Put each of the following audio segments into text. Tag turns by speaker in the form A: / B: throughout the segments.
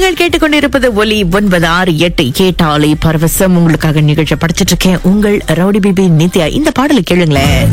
A: நீங்கள் கேட்டுக்கொண்டிருப்பது ஒலி ஒன்பது ஆறு எட்டு கேட்டாலே பரவசம் உங்களுக்காக நிகழ்ச்சி படிச்சிட்டு இருக்கேன் உங்கள் ரவுடி பிபி நித்யா இந்த பாடலை கேளுங்களேன்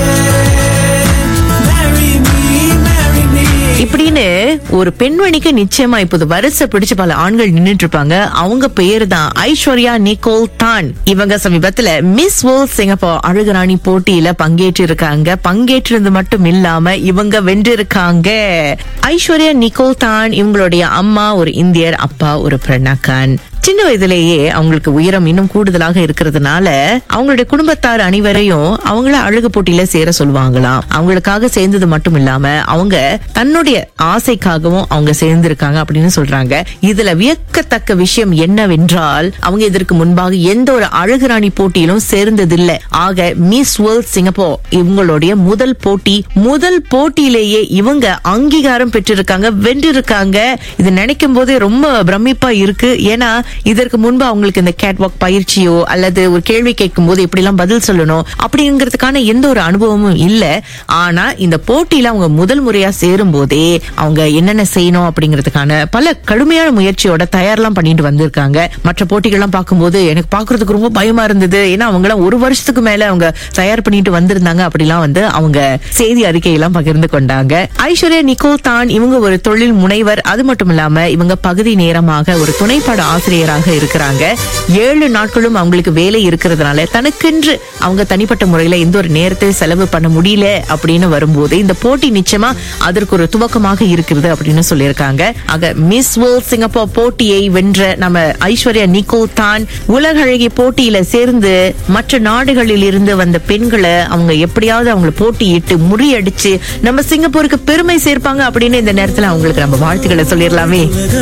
A: இப்படின்னு ஒரு பெண்மணிக்கு நிச்சயமா இப்போது வரிசை பிடிச்சு பல ஆண்கள் நின்னுட்டு இருப்பாங்க அவங்க பேரு தான் ஐஸ்வர்யா நிக்கோல் தான் இவங்க சமீபத்துல மிஸ் வேர்ல்ட் சிங்கப்பூர் அழகுராணி போட்டியில பங்கேற்று இருக்காங்க பங்கேற்றிருந்தது மட்டும் இல்லாம இவங்க வென்றிருக்காங்க ஐஸ்வர்யா நிக்கோல் தான் இவங்களுடைய அம்மா ஒரு இந்தியர் அப்பா ஒரு பிரணக்கான் சின்ன வயதிலேயே அவங்களுக்கு உயரம் இன்னும் கூடுதலாக இருக்கிறதுனால அவங்களுடைய குடும்பத்தார் அனைவரையும் அவங்கள அழகு போட்டியில சேர சொல்லுவாங்களாம் அவங்களுக்காக சேர்ந்தது மட்டும் இல்லாம அவங்க தன்னுடைய ஆசைக்காகவும் அவங்க சேர்ந்திருக்காங்க அப்படின்னு சொல்றாங்க இதுல வியக்கத்தக்க விஷயம் என்னவென்றால் அவங்க இதற்கு முன்பாக எந்த ஒரு அழகு ராணி போட்டியிலும் சேர்ந்ததில்லை ஆக மிஸ் வேர்ல்ட் சிங்கப்பூர் இவங்களுடைய முதல் போட்டி முதல் போட்டியிலேயே இவங்க அங்கீகாரம் பெற்றிருக்காங்க வென்றிருக்காங்க இது நினைக்கும் போதே ரொம்ப பிரமிப்பா இருக்கு ஏன்னா இதற்கு முன்பு அவங்களுக்கு இந்த கேட் வாக் பயிற்சியோ அல்லது ஒரு கேள்வி கேட்கும் போது எப்படி எல்லாம் பதில் சொல்லணும் அப்படிங்கிறதுக்கான எந்த ஒரு அனுபவமும் இல்ல ஆனா இந்த போட்டியில அவங்க முதல் முறையா சேரும் போதே அவங்க என்னென்ன செய்யணும் அப்படிங்கிறதுக்கான பல கடுமையான முயற்சியோட தயார்லாம் பண்ணிட்டு வந்திருக்காங்க மற்ற போட்டிகள்லாம் பார்க்கும்போது எனக்கு பாக்குறதுக்கு ரொம்ப பயமா இருந்தது ஏன்னா அவங்க எல்லாம் ஒரு வருஷத்துக்கு மேல அவங்க தயார் பண்ணிட்டு வந்திருந்தாங்க அப்படிலாம் வந்து அவங்க செய்தி அறிக்கையெல்லாம் பகிர்ந்து கொண்டாங்க ஐஸ்வர்யா நிக்கோல் தான் இவங்க ஒரு தொழில் முனைவர் அது மட்டும் இல்லாம இவங்க பகுதி நேரமாக ஒரு துணைப்பாட ஆசிரியராக இருக்கிறாங்க ஏழு நாட்களும் அவங்களுக்கு வேலை இருக்கிறதுனால தனக்கென்று அவங்க தனிப்பட்ட முறையில எந்த ஒரு நேரத்தை செலவு பண்ண முடியல அப்படின்னு வரும்போது இந்த போட்டி நிச்சயமா அதற்கு ஒரு துவக்கமாக இருக்கிறது அப்படின்னு சொல்லியிருக்காங்க ஆக மிஸ் வேர்ல்ட் சிங்கப்பூர் போட்டியை வென்ற நம்ம ஐஸ்வர்யா நிக்கோ தான் உலக அழகி போட்டியில சேர்ந்து மற்ற நாடுகளில் இருந்து வந்த பெண்களை அவங்க எப்படியாவது அவங்களை போட்டியிட்டு முறியடிச்சு நம்ம சிங்கப்பூருக்கு பெருமை சேர்ப்பாங்க அப்படின்னு இந்த நேரத்துல அவங்களுக்கு நம்ம வாழ்த்துக்களை சொல்லிடலாமே